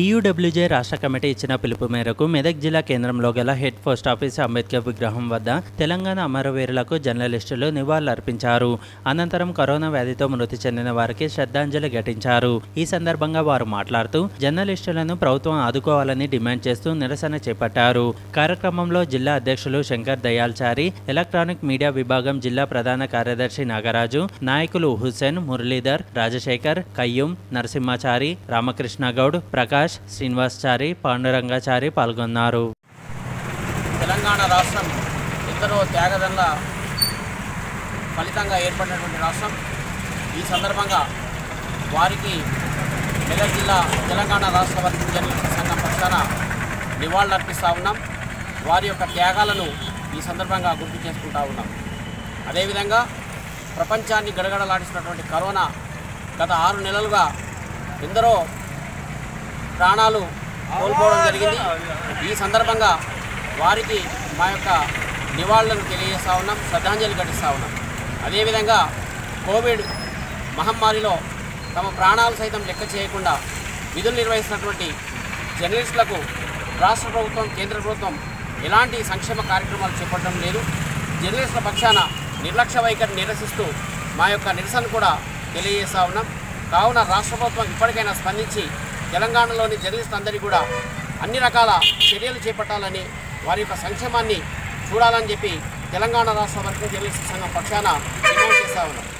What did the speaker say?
TUWJ రాష్ట్ర committee ఇచ్చిన పిలుపు మేరకు మెదక్ జిల్లా కేంద్రంలో గల హెడ్ పోస్ట్ ఆఫీస్ అంబేద్కర్ విగ్రహం వద్ద తెలంగాణ అమరవీరులకు జర్నలిస్టులు నివాళులర్పించారు అనంతరం కరోనా వ్యాధితో మృతి చెందిన వారికి శ్రద్ధాంజలి ఘటించారు ఈ సందర్భంగా వారు మాట్లాడుతూ జర్నలిస్టులను ప్రభుత్వం ఆదుకోవాలని డిమాండ్ చేస్తూ నిరసన చేపట్టారు కార్యక్రమంలో జిల్లా అధ్యక్షులు శంకర్ దయాల్చారి ఎలక్ట్రానిక్ మీడియా విభాగం జిల్లా ప్రధాన కార్యదర్శి నాగరాజు నాయకులు హుస్సేన్ మురళీధర్ రాజశేఖర్ కయ్యూం నరసింహాచారి రామకృష్ణ గౌడ్ ప్రకాష్ శ్రీనివాస్చారి పాండురంగాచారి పాల్గొన్నారు తెలంగాణ రాష్ట్రం ఎందరో త్యాగదల్ల ఫలితంగా ఏర్పడినటువంటి రాష్ట్రం ఈ సందర్భంగా వారికి మెదక్ జిల్లా తెలంగాణ రాష్ట్ర వర్కింగ్ జర్నలిస్ట్ సంఘం పక్షాన నివాళులర్పిస్తూ ఉన్నాం వారి యొక్క త్యాగాలను ఈ సందర్భంగా గుర్తు చేసుకుంటా ఉన్నాం అదేవిధంగా ప్రపంచాన్ని గడగడలాడిస్తున్నటువంటి కరోనా గత ఆరు నెలలుగా ఎందరో ప్రాణాలు కోల్పోవడం జరిగింది ఈ సందర్భంగా వారికి మా యొక్క నివాళులను తెలియజేస్తా ఉన్నాం శ్రద్ధాంజలి ఘటిస్తూ ఉన్నాం అదేవిధంగా కోవిడ్ మహమ్మారిలో తమ ప్రాణాలు సైతం లెక్క చేయకుండా విధులు నిర్వహిస్తున్నటువంటి జర్నలిస్టులకు రాష్ట్ర ప్రభుత్వం కేంద్ర ప్రభుత్వం ఎలాంటి సంక్షేమ కార్యక్రమాలు చేపట్టడం లేదు జర్నలిస్టుల పక్షాన నిర్లక్ష్య వైఖరిని నిరసిస్తూ మా యొక్క నిరసన కూడా తెలియజేస్తా ఉన్నాం కావున రాష్ట్ర ప్రభుత్వం ఇప్పటికైనా స్పందించి తెలంగాణలోని జర్నలిస్టులందరికీ కూడా అన్ని రకాల చర్యలు చేపట్టాలని వారి యొక్క సంక్షేమాన్ని చూడాలని చెప్పి తెలంగాణ రాష్ట్ర వర్కింగ్ జర్నలిస్ట్ సంఘం పక్షాన డిమాండ్ చేస్తా ఉన్నాం